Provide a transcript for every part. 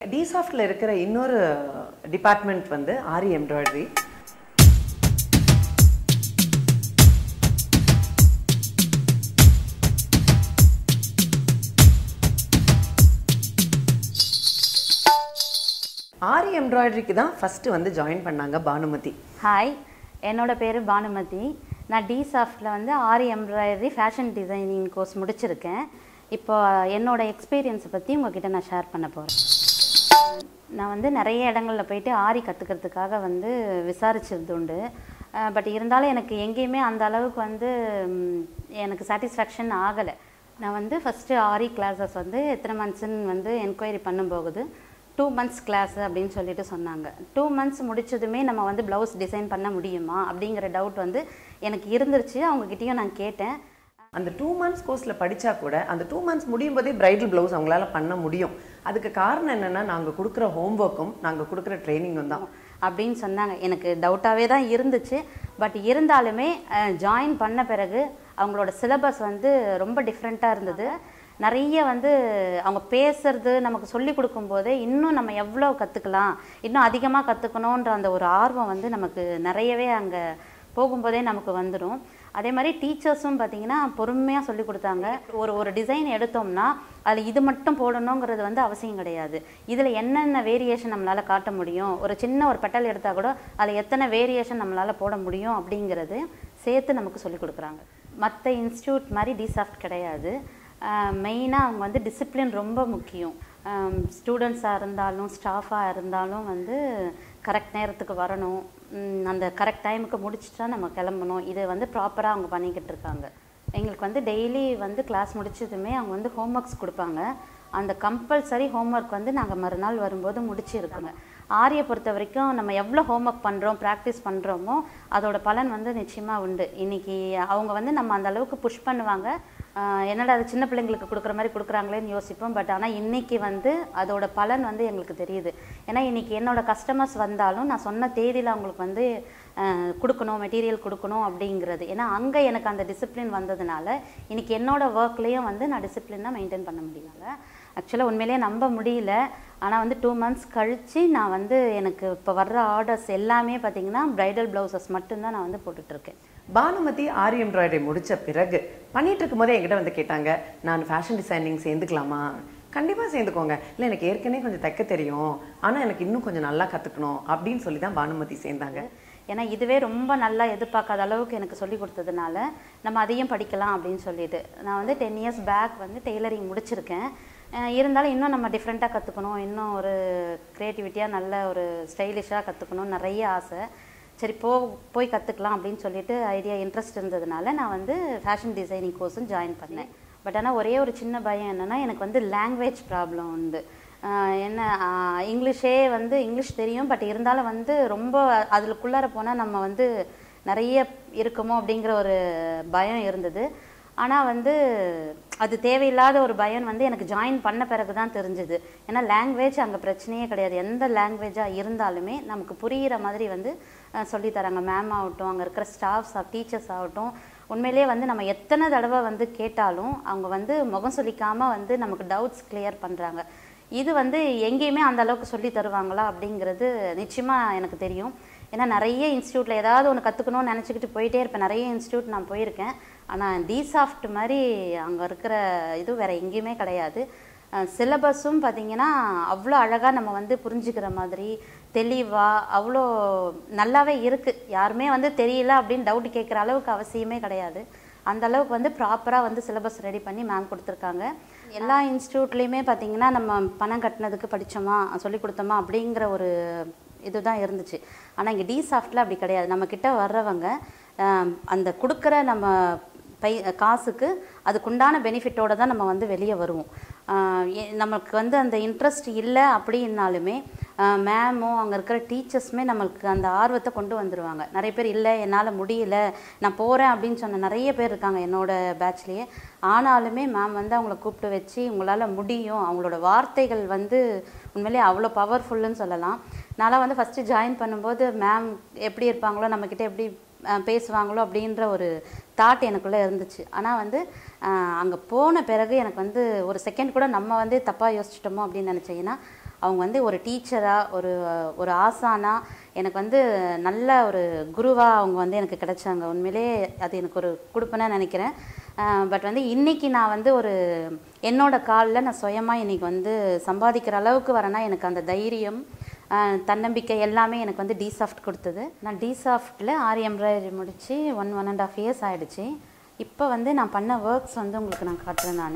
டிசாஃப்டில் இருக்கிற இன்னொரு டிபார்ட்மெண்ட் வந்து ஆரி எம்ப்ராய்டரி ஆரி எம்ப்ராய்டரிக்கு தான் ஃபஸ்ட்டு வந்து ஜாயின் பண்ணாங்க பானுமதி ஹாய் என்னோட பேர் பானுமதி நான் டி சாஃப்டில் வந்து aari embroidery fashion designing course முடிச்சிருக்கேன் இப்போ என்னோட எக்ஸ்பீரியன்ஸை பற்றி உங்ககிட்ட நான் ஷேர் பண்ண போகிறேன் நான் வந்து நிறைய இடங்களில் போயிட்டு ஆரி கற்றுக்கிறதுக்காக வந்து விசாரிச்சது உண்டு பட் இருந்தாலும் எனக்கு எங்கேயுமே அந்த அளவுக்கு வந்து ம், எனக்கு சாட்டிஸ்ஃபேக்ஷன் ஆகலை நான் வந்து ஃபஸ்ட்டு ஆரி கிளாஸஸ் வந்து எத்தனை மந்த்ஸ்ன்னு வந்து என்கொயரி பண்ணும்போது டூ மந்த்ஸ் கிளாஸ் அப்படின்னு சொல்லிட்டு சொன்னாங்க டூ மந்த்ஸ் முடிச்சதுமே நம்ம வந்து ப்ளவுஸ் டிசைன் பண்ண முடியுமா அப்படிங்கிற டவுட் வந்து எனக்கு இருந்துருச்சு அவங்கக்கிட்டேயும் நான் கேட்டேன் அந்த டூ மந்த்ஸ் கோர்ஸில் படித்தா கூட அந்த டூ மந்த்ஸ் முடியும் போதே பிரைடல் ப்ளவுஸ் அவங்களால பண்ண முடியும் அதுக்கு காரணம் என்னென்னா நாங்கள் கொடுக்குற ஹோம்ஒர்க்கும் நாங்கள் கொடுக்குற ட்ரைனிங்கும் தான் அப்படின்னு சொன்னாங்க எனக்கு டவுட்டாகவே தான் இருந்துச்சு பட் இருந்தாலுமே ஜாயின் பண்ண பிறகு அவங்களோட சிலபஸ் வந்து ரொம்ப டிஃப்ரெண்ட்டாக இருந்தது நிறைய வந்து அவங்க பேசுறது நமக்கு சொல்லி கொடுக்கும்போதே இன்னும் நம்ம எவ்வளோ கற்றுக்கலாம் இன்னும் அதிகமாக கற்றுக்கணுன்ற அந்த ஒரு ஆர்வம் வந்து நமக்கு நிறையவே அங்கே போகும்போதே நமக்கு வந்துடும் அதே மாதிரி டீச்சர்ஸும் பார்த்தீங்கன்னா பொறுமையாக சொல்லி கொடுத்தாங்க ஒரு ஒரு டிசைன் எடுத்தோம்னா அதில் இது மட்டும் போடணுங்கிறது வந்து அவசியம் கிடையாது இதில் என்னென்ன வேரியேஷன் நம்மளால் காட்ட முடியும் ஒரு சின்ன ஒரு பெட்டல் எடுத்தால் கூட அதில் எத்தனை வேரியேஷன் நம்மளால் போட முடியும் அப்படிங்கிறது சேர்த்து நமக்கு சொல்லி கொடுக்குறாங்க மற்ற இன்ஸ்டியூட் மாதிரி டிசாஃப்ட் கிடையாது மெயினாக அவங்க வந்து டிசிப்ளின் ரொம்ப முக்கியம் ஸ்டூடெண்ட்ஸாக இருந்தாலும் ஸ்டாஃபாக இருந்தாலும் வந்து கரெக்ட் நேரத்துக்கு வரணும் ம், அந்த கரெக்ட் டைமுக்கு முடிச்சுட்டா நம்ம கிளம்பணும் இது வந்து ப்ராப்பராக அவங்க பண்ணிக்கிட்டு இருக்காங்க எங்களுக்கு வந்து டெய்லி வந்து கிளாஸ் முடிச்சதுமே அவங்க வந்து ஹோம்ஒர்க்ஸ் கொடுப்பாங்க அந்த கம்பல்சரி ஹோம்ஒர்க் வந்து நாங்கள் மறுநாள் வரும்போது முடிச்சிருக்கோங்க ஆரியை பொறுத்த வரைக்கும் நம்ம எவ்வளோ ஹோம்ஒர்க் பண்ணுறோம் ப்ராக்டிஸ் பண்ணுறோமோ அதோட பலன் வந்து நிச்சயமாக உண்டு இன்னைக்கு அவங்க வந்து நம்ம அந்த அளவுக்கு புஷ் பண்ணுவாங்க ஆஹ் என்னடா அது சின்ன பிள்ளைங்களுக்கு கொடுக்குற மாதிரி கொடுக்குறாங்களேன்னு யோசிப்போம் பட் ஆனால் இன்னைக்கு வந்து அதோட பலன் வந்து எங்களுக்கு தெரியுது ஏன்னா இன்னைக்கு என்னோட கஸ்டமர்ஸ் வந்தாலும் நான் சொன்ன தேதியில் அவங்களுக்கு வந்து ஆஹ் கொடுக்கணும் மெட்டீரியல் கொடுக்கணும் அப்படிங்கிறது ஏன்னா அங்கே எனக்கு அந்த டிசிப்ளின் வந்ததுனால இன்னைக்கு என்னோட ஒர்க்லேயும் வந்து நான் டிசிப்ளினாக மெயின்டைன் பண்ண முடியல ஆக்சுவலாக உண்மையிலேயே நம்ப முடியல ஆனால் வந்து டூ மந்த்ஸ் கழித்து நான் வந்து எனக்கு இப்போ வர்ற ஆர்டர்ஸ் எல்லாமே பார்த்தீங்கன்னா ப்ரைடல் ப்ளவுசஸ் மட்டும்தான் நான் வந்து போட்டுட்ருக்கேன் பானுமதி ஆரி எம்ப்ராய்டரி முடிச்ச பிறகு பண்ணிட்டு இருக்கும்போதே என்கிட்ட வந்து கேட்டாங்க நான் ஃபேஷன் டிசைனிங் சேர்ந்துக்கலாமா கண்டிப்பாக சேர்ந்துக்கோங்க இல்லை எனக்கு ஏற்கனவே கொஞ்சம் தைக்க தெரியும் ஆனால் எனக்கு இன்னும் கொஞ்சம் நல்லா கற்றுக்கணும் அப்படின்னு சொல்லி தான் பானுமதி சேர்ந்தாங்க ஏன்னா இதுவே ரொம்ப நல்லா எதிர்பார்க்காத அளவுக்கு எனக்கு சொல்லி கொடுத்ததுனால நம்ம அதையும் படிக்கலாம் அப்படின்னு சொல்லிட்டு நான் வந்து டென் இயர்ஸ் பேக் வந்து டெய்லரிங் முடிச்சிருக்கேன் அஹ் இருந்தாலும் இன்னும் நம்ம டிஃப்ரெண்ட்டாக கற்றுக்கணும் இன்னும் ஒரு க்ரியேட்டிவிட்டியாக நல்ல ஒரு ஸ்டைலிஷாக கற்றுக்கணும் நிறைய ஆசை சரி போ போய் கற்றுக்கலாம் அப்படின்னு சொல்லிட்டு ஐடியா இன்ட்ரெஸ்ட் இருந்ததுனால நான் வந்து ஃபேஷன் டிசைனிங் கோர்ஸும் ஜாயின் பண்ணேன் பட் ஆனால் ஒரே ஒரு சின்ன பயம் என்னென்னா எனக்கு வந்து லாங்குவேஜ் ப்ராப்ளம் உண்டு ஆஹ் என்ன ஆஹ் இங்கிலீஷே வந்து இங்கிலீஷ் தெரியும் பட் இருந்தாலும் வந்து ரொம்ப அதுக்குள்ளார போனால் நம்ம வந்து நிறைய இருக்குமோ அப்படிங்கிற ஒரு பயம் இருந்தது ஆனால் வந்து அது தேவையில்லாத ஒரு பயம் வந்து எனக்கு ஜாயின் பண்ண பிறகு தான் தெரிஞ்சுது ஏன்னா லாங்குவேஜ் அங்கே பிரச்சனையே கிடையாது எந்த லாங்குவேஜாக இருந்தாலுமே நமக்கு புரிகிற மாதிரி வந்து அஹ், சொல்லித் தராங்க மேம் ஆகட்டும் அங்கே இருக்கிற ஸ்டாஃப்ஸ் டீச்சர்ஸ் ஆகட்டும் உண்மையிலேயே வந்து நம்ம எத்தனை தடவை வந்து கேட்டாலும் அவங்க வந்து முகம் சொல்லிக்காமல் வந்து நமக்கு டவுட்ஸ் கிளியர் பண்ணுறாங்க இது வந்து எங்கேயுமே அந்த அளவுக்கு சொல்லி தருவாங்களா அப்படிங்கிறது நிச்சயமாக எனக்கு தெரியும் ஏன்னா நிறைய இன்ஸ்டியூட்டில் ஏதாவது ஒன்று கற்றுக்கணும்னு நினச்சிக்கிட்டு போயிட்டே இருப்பேன் நிறைய இன்ஸ்டியூட் நான் போயிருக்கேன் ஆனால் டிசாஃப்ட் மாதிரி அங்கே இருக்கிற இது வேறு எங்கேயுமே கிடையாது சிலபஸும் பார்த்தீங்கன்னா அவ்வளோ அழகாக நம்ம வந்து புரிஞ்சுக்கிற மாதிரி தெளிவாக அவ்வளோ நல்லாவே இருக்குது யாருமே வந்து தெரியல அப்படின்னு டவுட் கேட்குற அளவுக்கு அவசியமே கிடையாது அந்த அளவுக்கு வந்து ப்ராப்பராக வந்து சிலபஸ் ரெடி பண்ணி மேம் கொடுத்துருக்காங்க எல்லா இன்ஸ்டியூட்லேயுமே பார்த்தீங்கன்னா நம்ம பணம் கட்டினதுக்கு படித்தோமா சொல்லி கொடுத்தோமா அப்படிங்கிற ஒரு இதுதான் இருந்துச்சு ஆனால் இங்கே டி சாஃப்டில் அப்படி கிடையாது நம்ம கிட்ட வர்றவங்க ஆம், அந்த கொடுக்குற நம்ம பை காசுக்கு அதுக்குண்டான பெனிஃபிட்டோட தான் நம்ம வந்து வெளியே வருவோம் ஆஹ் எ- நமக்கு வந்து அந்த இன்ட்ரெஸ்ட் இல்லை அப்படின்னாலுமே மேமோ அங்கே இருக்கிற டீச்சர்ஸுமே நம்மளுக்கு அந்த ஆர்வத்தை கொண்டு வந்துடுவாங்க நிறைய பேர் இல்லை என்னால் முடியல நான் போகிறேன் அப்படின்னு சொன்ன நிறைய பேர் இருக்காங்க என்னோட பேட்ச்லேயே ஆனாலுமே மேம் வந்து அவங்கள கூப்பிட்டு வச்சு உங்களால் முடியும் அவங்களோட வார்த்தைகள் வந்து உண்மையிலேயே அவ்வளோ பவர்ஃபுல்லுன்னு சொல்லலாம் நான்லாம் வந்து ஃபஸ்ட்டு ஜாயின் பண்ணும்போது மேம் எப்படி இருப்பாங்களோ நம்மக்கிட்ட எப்படி அஹ், பேசுவாங்களோ அப்படின்ற ஒரு தாட் எனக்குள்ளே இருந்துச்சு ஆனால் வந்து அங்கே போன பிறகு எனக்கு வந்து ஒரு செகண்ட் கூட நம்ம வந்து தப்பாக யோசிச்சிட்டோமோ அப்படின்னு நினச்சேன் ஏன்னா அவங்க வந்து ஒரு டீச்சராக ஒரு ஒரு ஆசானா எனக்கு வந்து நல்ல ஒரு குருவாக அவங்க வந்து எனக்கு கிடைச்சாங்க உண்மையிலே அது எனக்கு ஒரு கொடுப்பேன்னு நினைக்கிறேன் பட் வந்து இன்னைக்கு நான் வந்து ஒரு என்னோட காலில் நான் சுயமாக இன்னைக்கு வந்து சம்பாதிக்கிற அளவுக்கு வரேன்னா எனக்கு அந்த தைரியம் ஆஹ் தன்னம்பிக்கை எல்லாமே எனக்கு வந்து டிசாஃப்ட் கொடுத்தது நான் டிசாஃப்டில் ஆரி எம்ப்ராய்டரி முடித்து one one and half years ஆயிடுச்சு இப்போ வந்து நான் பண்ண ஒர்க்ஸ் வந்து உங்களுக்கு நான் காட்டுறேன் நான்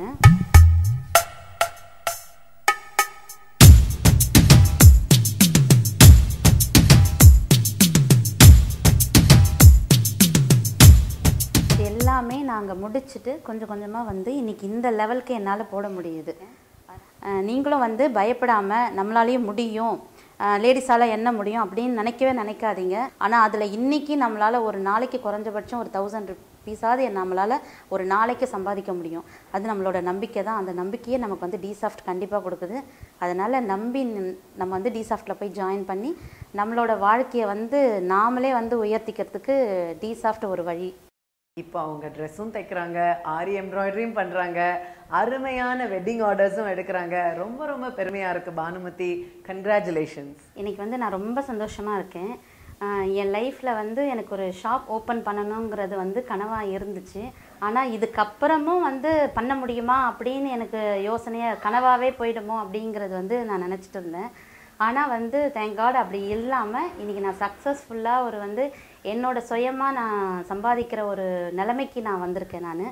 இது எல்லாமே நாங்கள் முடிச்சுட்டு கொஞ்சம் கொஞ்சமாக வந்து இன்னைக்கு இந்த லெவலுக்கு என்னால் போட முடியுது அஹ் நீங்களும் வந்து பயப்படாமல் நம்மளாலேயும் முடியும் லேடிஸால் என்ன முடியும் அப்படின்னு நினைக்கவே நினைக்காதீங்க ஆனால் அதில் இன்னைக்கு நம்மளால் ஒரு நாளைக்கு குறைஞ்சபட்சம் ஒரு தௌசண்ட் ருபீஸாவது நம்மளால் ஒரு நாளைக்கு சம்பாதிக்க முடியும் அது நம்மளோட நம்பிக்கை தான் அந்த நம்பிக்கையே நமக்கு வந்து டிசாஃப்ட் கண்டிப்பாக கொடுக்குது அதனால் நம்பி நின்- நம்ம வந்து டிசாஃப்டில் போய் ஜாயின் பண்ணி நம்மளோட வாழ்க்கையை வந்து நாமளே வந்து உயர்த்திக்கிறதுக்கு டிசாஃப்ட் ஒரு வழி இப்போ அவங்க ட்ரெஸ்ஸும் தைக்கிறாங்க ஆரி எம்ப்ராய்டரியும் பண்ணுறாங்க அருமையான வெட்டிங் ஆர்டர்ஸும் எடுக்கிறாங்க ரொம்ப ரொம்ப பெருமையாக இருக்குது பானுமதி கங்க்ராச்சுலேஷன்ஸ் இன்னைக்கு வந்து நான் ரொம்ப சந்தோஷமாக இருக்கேன் ஆஹ் என் லைஃப்பில் வந்து எனக்கு ஒரு ஷாப் ஓப்பன் பண்ணணுங்கிறது வந்து கனவாக இருந்துச்சு ஆனால் இதுக்கப்புறமும் வந்து பண்ண முடியுமா அப்படின்னு எனக்கு யோசனையாக கனவாகவே போயிடுமோ அப்படிங்கிறது வந்து நான் நினச்சிட்டு இருந்தேன் ஆனால் வந்து தேங்க் காட் அப்படி இல்லாமல் இன்றைக்கி நான் சக்ஸஸ்ஃபுல்லாக ஒரு வந்து என்னோட சுயமாக நான் சம்பாதிக்கிற ஒரு நிலைமைக்கு நான் வந்திருக்கேன் நான்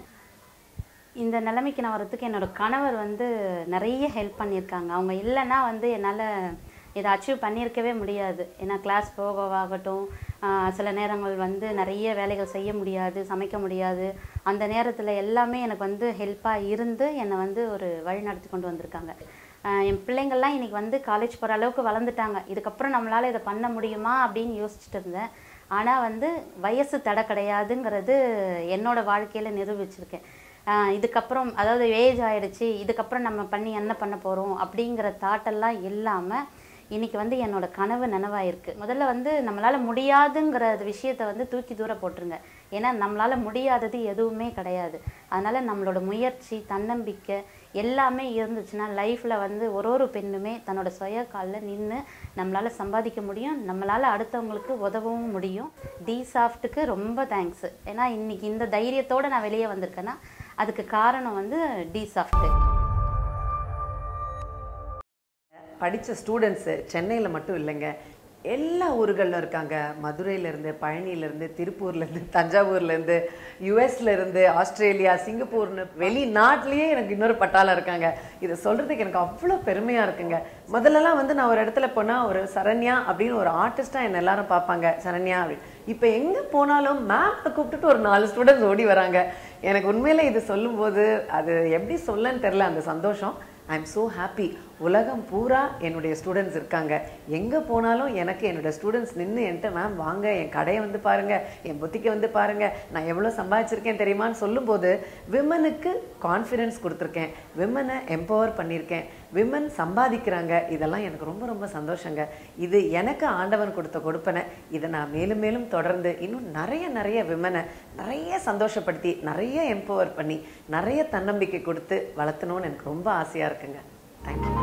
இந்த நிலைமைக்கு நான் வரதுக்கு என்னோட கணவர் வந்து நிறைய ஹெல்ப் பண்ணியிருக்காங்க அவங்க இல்லைன்னா வந்து என்னால் இதை அச்சீவ் பண்ணியிருக்கவே முடியாது ஏன்னா கிளாஸ் போகவாகட்டும் ஆஹ் சில நேரங்கள் வந்து நிறைய வேலைகள் செய்ய முடியாது சமைக்க முடியாது அந்த நேரத்தில் எல்லாமே எனக்கு வந்து ஹெல்ப்பாக இருந்து என்னை வந்து ஒரு வழி நடத்தி கொண்டு வந்திருக்காங்க ஆஹ் என் பிள்ளைங்கள்லாம் இன்னைக்கு வந்து காலேஜ் போகிற அளவுக்கு வளர்ந்துட்டாங்க இதுக்கப்புறம் நம்மளால் இதை பண்ண முடியுமா அப்படின்னு யோசிச்சுட்டு இருந்தேன் ஆனால் வந்து வயசு தடை கிடையாதுங்கிறது என்னோட வாழ்க்கையில் நிரூபிச்சிருக்கேன் ஆஹ் இதுக்கப்புறம் அதாவது ஏஜ் ஆயிடுச்சு இதுக்கப்புறம் நம்ம பண்ணி என்ன பண்ண போகிறோம் அப்படிங்கிற தாட்டெல்லாம் இல்லாமல் இன்னைக்கு வந்து என்னோட கனவு நனவாயிருக்கு முதல்ல வந்து நம்மளால முடியாதுங்கிற விஷயத்தை வந்து தூக்கி தூர போட்டுருங்க ஏன்னா நம்மளால முடியாதது எதுவுமே கிடையாது அதனால நம்மளோட முயற்சி தன்னம்பிக்கை எல்லாமே இருந்துச்சுன்னா லைஃப்ல வந்து ஒரு ஒரு பெண்ணுமே தன்னோட சுய காலில் நின்று நம்மளால சம்பாதிக்க முடியும் நம்மளால அடுத்தவங்களுக்கு உதவவும் முடியும் டி சாஃப்ட்டுக்கு ரொம்ப தேங்க்ஸ் ஏன்னா இன்னைக்கு இந்த தைரியத்தோட நான் வெளியே வந்திருக்கேன்னா அதுக்கு காரணம் வந்து டி சாஃப்ட்டு படித்த ஸ்டூடெண்ட்ஸு சென்னையில் மட்டும் இல்லைங்க எல்லா ஊர்களிலும் இருக்காங்க மதுரையிலேருந்து பழனியிலேருந்து திருப்பூர்லேருந்து தஞ்சாவூர்லேருந்து யூஎஸ்லேருந்து ஆஸ்திரேலியா சிங்கப்பூர்னு வெளிநாட்டிலேயே எனக்கு இன்னொரு பட்டாளம் இருக்காங்க இதை சொல்கிறதுக்கு எனக்கு அவ்வளோ பெருமையாக இருக்குங்க முதல்லலாம் வந்து நான் ஒரு இடத்துல போனால் ஒரு சரண்யா அப்படின்னு ஒரு ஆர்டிஸ்ட்டாக என்னை எல்லாரும் பார்ப்பாங்க சரண்யா அப்படின்னு இப்போ எங்கே போனாலும் மேப்பை கூப்பிட்டுட்டு ஒரு நாலு ஸ்டூடெண்ட்ஸ் ஓடி வராங்க எனக்கு உண்மையில இது சொல்லும்போது அது எப்படி சொல்லன்னு தெரில அந்த சந்தோஷம் ஐ எம் ஸோ ஹாப்பி உலகம் பூரா என்னுடைய ஸ்டூடெண்ட்ஸ் இருக்காங்க எங்கே போனாலும் எனக்கு என்னோட ஸ்டூடெண்ட்ஸ் நின்று என்கிட்ட மேம் வாங்க என் கடையை வந்து பாருங்க என் புத்திக்கு வந்து பாருங்க நான் எவ்வளோ சம்பாதிச்சிருக்கேன் தெரியுமான்னு சொல்லும்போது விமனுக்கு கான்ஃபிடென்ஸ் கொடுத்துருக்கேன் விமனை எம்பவர் பண்ணியிருக்கேன் விமன் சம்பாதிக்கிறாங்க இதெல்லாம் எனக்கு ரொம்ப ரொம்ப சந்தோஷங்க இது எனக்கு ஆண்டவன் கொடுத்த கொடுப்பனை இதை நான் மேலும் மேலும் தொடர்ந்து இன்னும் நிறைய நிறைய விமனை நிறைய சந்தோஷப்படுத்தி நிறைய எம்பவர் பண்ணி நிறைய தன்னம்பிக்கை கொடுத்து வளர்த்தணும்னு எனக்கு ரொம்ப ஆசையாக இருக்குங்க தேங்க்யூ